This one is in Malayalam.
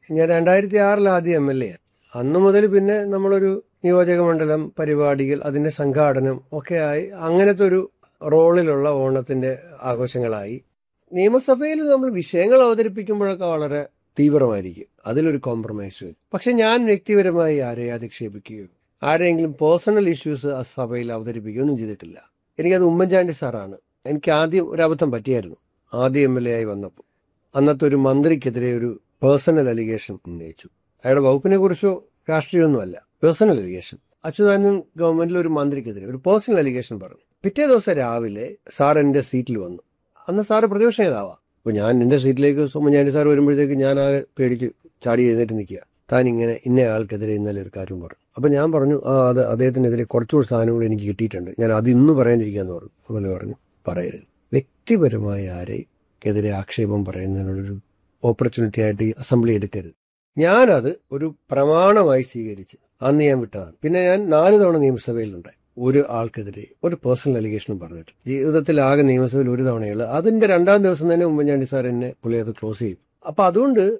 ഞാൻ രണ്ടായിരത്തി ആറിൽ ആദ്യം എം എൽ എ അന്ന് മുതൽ പിന്നെ നമ്മളൊരു നിയോജക മണ്ഡലം പരിപാടികൾ അതിന്റെ സംഘാടനം ഒക്കെ ആയി അങ്ങനത്തെ ഒരു റോളിലുള്ള ഓണത്തിന്റെ ആഘോഷങ്ങളായി നിയമസഭയിൽ നമ്മൾ വിഷയങ്ങൾ അവതരിപ്പിക്കുമ്പോഴൊക്കെ വളരെ തീവ്രമായിരിക്കും അതിലൊരു കോംപ്രമൈസ് വരും പക്ഷെ ഞാൻ വ്യക്തിപരമായി ആരെയും അധിക്ഷേപിക്കുകയോ ആരെങ്കിലും പേഴ്സണൽ ഇഷ്യൂസ് ആ സഭയിൽ അവതരിപ്പിക്കുകയോ ഒന്നും ചെയ്തിട്ടില്ല എനിക്കത് ഉമ്മൻചാണ്ടി സാറാണ് എനിക്ക് ആദ്യം ഒരു അബദ്ധം പറ്റിയായിരുന്നു ആദ്യം എം എൽ എ ആയി വന്നപ്പോൾ അന്നത്തെ ഒരു മന്ത്രിക്കെതിരെ ഒരു പേഴ്സണൽ അലിഗേഷൻ ഉന്നയിച്ചു അയാളുടെ വകുപ്പിനെ കുറിച്ചോ രാഷ്ട്രീയമൊന്നുമല്ല പേഴ്സണൽ അലിഗേഷൻ അച്യുതാനന്ദൻ ഗവൺമെന്റിൽ ഒരു മന്ത്രിക്കെതിരെ ഒരു പേഴ്സണൽ അലിഗേഷൻ പറഞ്ഞു പിറ്റേ ദിവസം രാവിലെ സാർ എന്റെ സീറ്റിൽ വന്നു അന്ന് സാറ് പ്രതിപക്ഷ നേതാവാ അപ്പൊ ഞാൻ എന്റെ സീറ്റിലേക്ക് ഉമ്മൻചാണ്ടി സാർ വരുമ്പോഴത്തേക്ക് ഞാൻ ആകെ പേടിച്ച് ചാടി എഴുന്നേറ്റ് നിൽക്കുക താൻ ഇങ്ങനെ ഇന്ന ആൾക്കെതിരെ ഇന്നലെ ഒരു കാര്യം പറഞ്ഞു അപ്പൊ ഞാൻ പറഞ്ഞു ആ അത് അദ്ദേഹത്തിനെതിരെ കുറച്ചുകൂടി സാധനങ്ങൾ എനിക്ക് കിട്ടിയിട്ടുണ്ട് ഞാൻ അത് ഇന്ന് പറയാനിരിക്കാന്ന് പറഞ്ഞു അതുപോലെ പറഞ്ഞു പറയരുത് വ്യക്തിപരമായ ആരെക്കെതിരെ ആക്ഷേപം പറയുന്നതിനുള്ളൊരു ഓപ്പർച്യൂണിറ്റി ആയിട്ട് ഈ അസംബ്ലി എടുക്കരുത് ഞാനത് ഒരു പ്രമാണമായി സ്വീകരിച്ച് അന്ന് ഞാൻ വിട്ടതാണ് പിന്നെ ഞാൻ നാല് തവണ നിയമസഭയിലുണ്ടായി ഒരു ആൾക്കെതിരെ ഒരു പേഴ്സണൽ അലിഗേഷനും പറഞ്ഞിട്ട് ജീവിതത്തിൽ ആകെ നിയമസഭയിൽ ഒരു തവണയുള്ളൂ അതിന്റെ രണ്ടാം ദിവസം തന്നെ ഉമ്മൻചാണ്ടി സാർ എന്നെ പുള്ളി അത് ക്ലോസ് ചെയ്യും അപ്പൊ അതുകൊണ്ട്